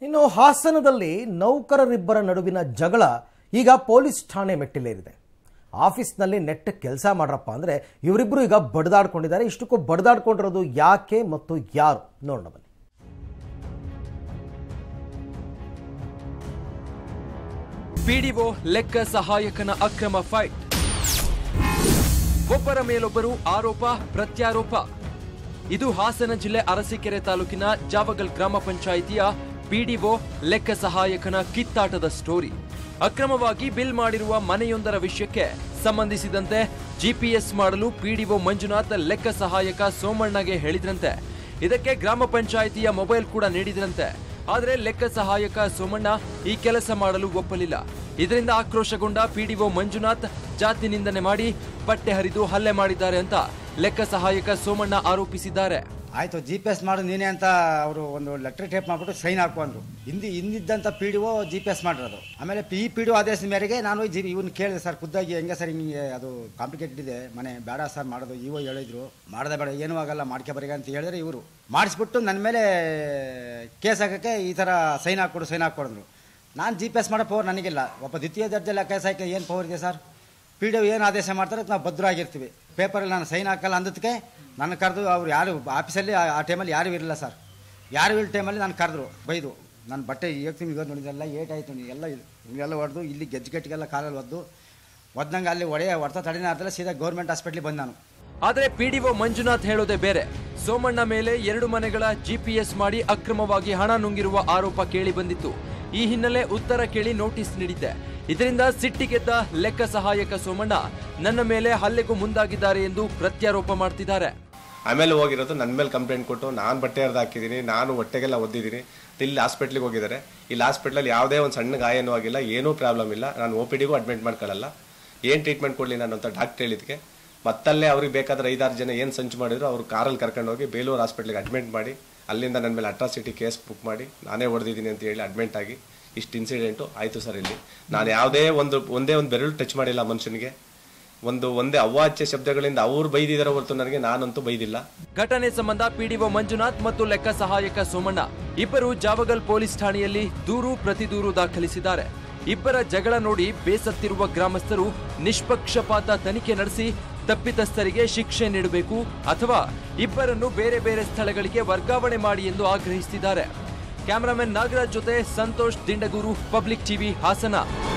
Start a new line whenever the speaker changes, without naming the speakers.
ಇನ್ನು ಹಾಸನದಲ್ಲಿ ನೌಕರರಿಬ್ಬರ ನಡುವಿನ ಜಗಳ ಈಗ ಪೊಲೀಸ್ ಠಾಣೆ ಮೆಟ್ಟಿಲೇರಿದೆ ಆಫೀಸ್ನಲ್ಲಿ ನೆಟ್ಟ ಕೆಲಸ ಮಾಡ್ರಪ್ಪ ಅಂದರೆ ಇವರಿಬ್ಬರು ಈಗ ಬಡ್ದಾಡ್ಕೊಂಡಿದ್ದಾರೆ ಇಷ್ಟಕ್ಕೂ ಬಡ್ದಾಡ್ಕೊಂಡಿರೋದು ಯಾಕೆ ಮತ್ತು ಯಾರು ನೋಡೋಣ ಬನ್ನಿ
ಪಿಡಿಒ ಲೆಕ್ಕ ಸಹಾಯಕನ ಅಕ್ರಮ ಫೈಟ್ ಒಬ್ಬರ ಮೇಲೊಬ್ಬರು ಆರೋಪ ಪ್ರತ್ಯಾರೋಪ ಇದು ಹಾಸನ ಜಿಲ್ಲೆ ಅರಸೀಕೆರೆ ತಾಲೂಕಿನ ಜಾವಗಲ್ ಗ್ರಾಮ ಪಂಚಾಯಿತಿಯ ಪಿಡಿಒ ಲೆಕ್ಕ ಸಹಾಯಕನ ಕಿತ್ತಾಟದ ಸ್ಟೋರಿ ಅಕ್ರಮವಾಗಿ ಬಿಲ್ ಮಾಡಿರುವ ಮನೆಯೊಂದರ ವಿಷಯಕ್ಕೆ ಸಂಬಂಧಿಸಿದಂತೆ ಜಿಪಿಎಸ್ ಮಾಡಲು ಪಿಡಿಒ ಮಂಜುನಾಥ್ ಲೆಕ್ಕ ಸಹಾಯಕ ಸೋಮಣ್ಣಗೆ ಹೇಳಿದ್ರಂತೆ ಇದಕ್ಕೆ ಗ್ರಾಮ ಪಂಚಾಯಿತಿಯ ಮೊಬೈಲ್ ಕೂಡ ನೀಡಿದ್ರಂತೆ ಆದರೆ ಲೆಕ್ಕ ಸಹಾಯಕ ಸೋಮಣ್ಣ ಈ ಕೆಲಸ ಮಾಡಲು ಒಪ್ಪಲಿಲ್ಲ ಇದರಿಂದ ಆಕ್ರೋಶಗೊಂಡ ಪಿಡಿಒ ಮಂಜುನಾಥ್ ಜಾತಿ ನಿಂದನೆ ಮಾಡಿ ಬಟ್ಟೆ ಹರಿದು ಹಲ್ಲೆ ಮಾಡಿದ್ದಾರೆ ಅಂತ ಲೆಕ್ಕ ಸಹಾಯಕ ಸೋಮಣ್ಣ ಆರೋಪಿಸಿದ್ದಾರೆ
ಆಯಿತು ಜಿ ಪಿ ಎಸ್ ಮಾಡು ನೀನೇ ಅಂತ ಅವರು ಒಂದು ಲೆಟ್ರ್ ಟೇಪ್ ಮಾಡಿಬಿಟ್ಟು ಸೈನ್ ಹಾಕೊಂಡ್ರು ಹಿಂದಿ ಹಿಂದಿದ್ದಂಥ P D O G P S ಮಾಡಿರೋದು ಆಮೇಲೆ ಪಿ ಪಿ ಡಿ ಒ ಆದೇಶದ ಮೇರೆಗೆ ನಾನು ಜಿ ಇವನು ಕೇಳಿದೆ ಸರ್ ಖುದ್ದಾಗಿ ಹೆಂಗೆ ಸರ್ ಹಿಂಗೆ ಅದು ಕಾಂಪ್ಲಿಕೇಟೆಡ್ ಇದೆ ಮನೆ ಬೇಡ ಸರ್ ಮಾಡೋದು ಇವ ಹೇಳಿದ್ರು ಮಾಡದೆ ಬೇಡ ಏನೂ ಆಗಲ್ಲ ಮಾಡ್ಕೆ ಬರೀಗ ಅಂತ ಹೇಳಿದ್ರೆ ಇವರು ಮಾಡಿಸ್ಬಿಟ್ಟು ನನ್ನ ಮೇಲೆ ಕೇಸ್ ಹಾಕೋಕ್ಕೆ ಈ ಥರ ಸೈನ್ ಹಾಕ್ಕೊಡು ಸೈನ್ ಹಾಕ್ಕೊಡಿದ್ರು ನಾನು ಜಿ ಪಿ ಎಸ್ ಮಾಡೋ ಪವರ್ ನನಗಿಲ್ಲ ಒಬ್ಬ ದ್ವಿತೀಯ ದರ್ಜೆಲ್ಲ ಕೇಸ್ ಹಾಕಿ ಏನು ಪವರ್ ಇದೆ ಸರ್ ಪಿ ಡಿ ಏನು ಆದೇಶ ಮಾಡ್ತಾರೆ ಅದಕ್ಕೆ ನಾವು ಭದ್ರವಾಗಿರ್ತೀವಿ ಪೇಪರಲ್ಲಿ ನಾನು ಸೈನ್ ಹಾಕಲ್ಲ ಅಂದದಕ್ಕೆ ನನ್ನ ಕರೆದು ಅವ್ರು ಯಾರು ಆಫೀಸಲ್ಲಿ ಆ ಟೈಮಲ್ಲಿ ಯಾರೂ ಇರಲಿಲ್ಲ ಸರ್ ಯಾರು ಇಲ್ಲ ಟೈಮಲ್ಲಿ ನಾನು ಕರೆದ್ರು ಬೈದು ನನ್ನ ಬಟ್ಟೆ ಹೇಳ್ತೀನಿ ಈಗ ನೋಡಿದೆಲ್ಲ ಏಟ್ ಆಯಿತು ಎಲ್ಲ ಎಲ್ಲ ಹೊಡೆದು ಇಲ್ಲಿ ಗೆಜ್ಜೆಗೆಟ್ಟಿಗೆಲ್ಲ ಕಾಲಲ್ಲಿ ಒದ್ದು ಒದ್ದಂಗೆ ಅಲ್ಲಿ ಒಡೆಯ ಹೊಡ್ತಾ ತಡೆನೇ ಆಗ್ತಲ್ಲ ಸೀದಾ ಗೌರ್ಮೆಂಟ್ ಹಾಸ್ಪಿಟ್ಲಿಗೆ ಬಂದು ನಾನು
ಆದರೆ ಪಿಡಿಒ ಮಂಜುನಾಥ್ ಹೇಳೋದೇ ಬೇರೆ ಸೋಮಣ್ಣ ಮೇಲೆ ಎರಡು ಮನೆಗಳ ಜಿಪಿಎಸ್ ಮಾಡಿ ಅಕ್ರಮವಾಗಿ ಹಣ ನುಂಗಿರುವ ಆರೋಪ ಕೇಳಿ ಬಂದಿತ್ತು ಈ ಹಿನ್ನೆಲೆ ಉತ್ತರ ಕೇಳಿ ನೋಟಿಸ್ ನೀಡಿದ್ದೆ ಇದರಿಂದ ಸಿಟ್ಟಿಗೆದ್ದ ಲೆಕ್ಕ ಸಹಾಯಕ ಸೋಮಣ್ಣ ನನ್ನ ಮೇಲೆ ಹಲ್ಲೆಗೂ ಮುಂದಾಗಿದ್ದಾರೆ ಎಂದು ಪ್ರತ್ಯಾರೋಪ ಮಾಡ್ತಿದ್ದಾರೆ
ಆಮೇಲೆ ಹೋಗಿರೋದು ನನ್ನ ಮೇಲೆ ಕಂಪ್ಲೇಂಟ್ ಕೊಟ್ಟು ನಾನು ಬಟ್ಟೆ ಹರಿದು ಹಾಕಿದ್ದೀನಿ ನಾನು ಹೊಟ್ಟೆಗೆಲ್ಲ ಒದ್ದಿದ್ದೀನಿ ಇಲ್ಲಿ ಹಾಸ್ಪಿಟ್ಲಿಗೆ ಹೋಗಿದ್ದಾರೆ ಇಲ್ಲಿ ಹಾಸ್ಪಿಟ್ಲಲ್ಲಿ ಯಾವುದೇ ಒಂದು ಸಣ್ಣ ಗಾಯನೂ ಆಗಿಲ್ಲ ಏನೂ ಪ್ರಾಬ್ಲಮ್ ಇಲ್ಲ ನಾನು ಒ ಪಿ ಡಿಗೂ ಅಡ್ಮಿಟ್ ಮಾಡ್ಕೊಳ್ಳಲ್ಲ ಏನು ಟ್ರೀಟ್ಮೆಂಟ್ ಕೊಡಲಿ ನಾನು ಅಂತ ಡಾಕ್ಟರ್ ಹೇಳಿದ್ದಕ್ಕೆ ಮತ್ತಲ್ಲೇ ಅವ್ರಿಗೆ ಬೇಕಾದ್ರೆ ಐದಾರು ಜನ ಏನು ಸಂಚು ಮಾಡಿದ್ರು ಅವ್ರು ಕಾರಲ್ಲಿ ಕರ್ಕೊಂಡು ಹೋಗಿ ಬೇಲೂರು ಹಾಸ್ಪಿಟ್ಲಿಗೆ ಅಡ್ಮಿಟ್ ಮಾಡಿ ಅಲ್ಲಿಂದ ನನ್ನ ಮೇಲೆ ಅಟ್ರಾಸಿಟಿ ಕೇಸ್ ಬುಕ್ ಮಾಡಿ ನಾನೇ ಹೊಡೆದಿದ್ದೀನಿ ಅಂತ ಹೇಳಿ ಅಡ್ಮಿಟ್ ಆಗಿ ಇಷ್ಟು ಇನ್ಸಿಡೆಂಟು ಆಯಿತು ಸರ್ ಇಲ್ಲಿ ನಾನು ಯಾವುದೇ ಒಂದು ಒಂದೇ ಒಂದು ಬೆರಳು ಟಚ್ ಮಾಡಿಲ್ಲ ಮನುಷ್ಯನಿಗೆ ಒಂದು ಒಂದೇ ಅವಾಚ್ಯ ಶಬ್ದಗಳಿಂದ ಅವ್ರು ಬೈದಿದ್ದಾರೆ ಹೊರತು ನನಗೆ ನಾನಂತೂ ಬೈದಿಲ್ಲ
ಘಟನೆ ಸಂಬಂಧ ಪಿಡಿಒ ಮಂಜುನಾಥ್ ಮತ್ತು ಲೆಕ್ಕ ಸಹಾಯಕ ಸೋಮಣ್ಣ ಇಬ್ಬರು ಜಾವಗಲ್ ಪೊಲೀಸ್ ಠಾಣೆಯಲ್ಲಿ ದೂರು ಪ್ರತಿ ದೂರು ದಾಖಲಿಸಿದ್ದಾರೆ ಇಬ್ಬರ ಜಗಳ ನೋಡಿ ಬೇಸತ್ತಿರುವ ಗ್ರಾಮಸ್ಥರು ನಿಷ್ಪಕ್ಷಪಾತ ತನಿಖೆ ನಡೆಸಿ ತಪ್ಪಿತಸ್ಥರಿಗೆ ಶಿಕ್ಷೆ ನೀಡಬೇಕು ಅಥವಾ ಇಬ್ಬರನ್ನು ಬೇರೆ ಬೇರೆ ಸ್ಥಳಗಳಿಗೆ ವರ್ಗಾವಣೆ ಮಾಡಿ ಎಂದು ಆಗ್ರಹಿಸಿದ್ದಾರೆ ಕ್ಯಾಮರಾಮನ್ ನಾಗರಾಜ್ ಜೊತೆ ಸಂತೋಷ್ ದಿಂಡಗೂರು ಪಬ್ಲಿಕ್ ಟಿವಿ ಹಾಸನ